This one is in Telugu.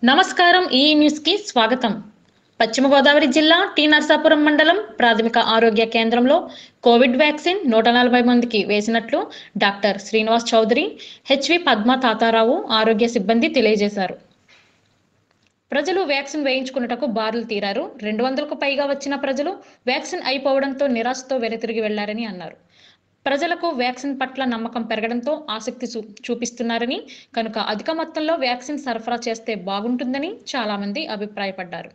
నమస్కారం ఈ న్యూస్ కి స్వాగతం పశ్చిమ గోదావరి జిల్లా టి నర్సాపురం మండలం ప్రాథమిక ఆరోగ్య కేంద్రంలో కోవిడ్ వ్యాక్సిన్ నూట నలభై మందికి వేసినట్లు డాక్టర్ శ్రీనివాస్ చౌదరి హెచ్వి పద్మ తాతారావు ఆరోగ్య సిబ్బంది తెలియజేశారు ప్రజలు వ్యాక్సిన్ వేయించుకున్నటకు బారులు తీరారు రెండు వందలకు పైగా వచ్చిన ప్రజలు వ్యాక్సిన్ అయిపోవడంతో నిరాశతో వెనుతిరిగి వెళ్లారని అన్నారు ప్రజలకు వ్యాక్సిన్ పట్ల నమ్మకం పెరగడంతో ఆసక్తి చూ- చూపిస్తున్నారని కనుక అధిక మొత్తంలో వ్యాక్సిన్ సరఫరా చేస్తే బాగుంటుందని చాలా మంది అభిప్రాయపడ్డారు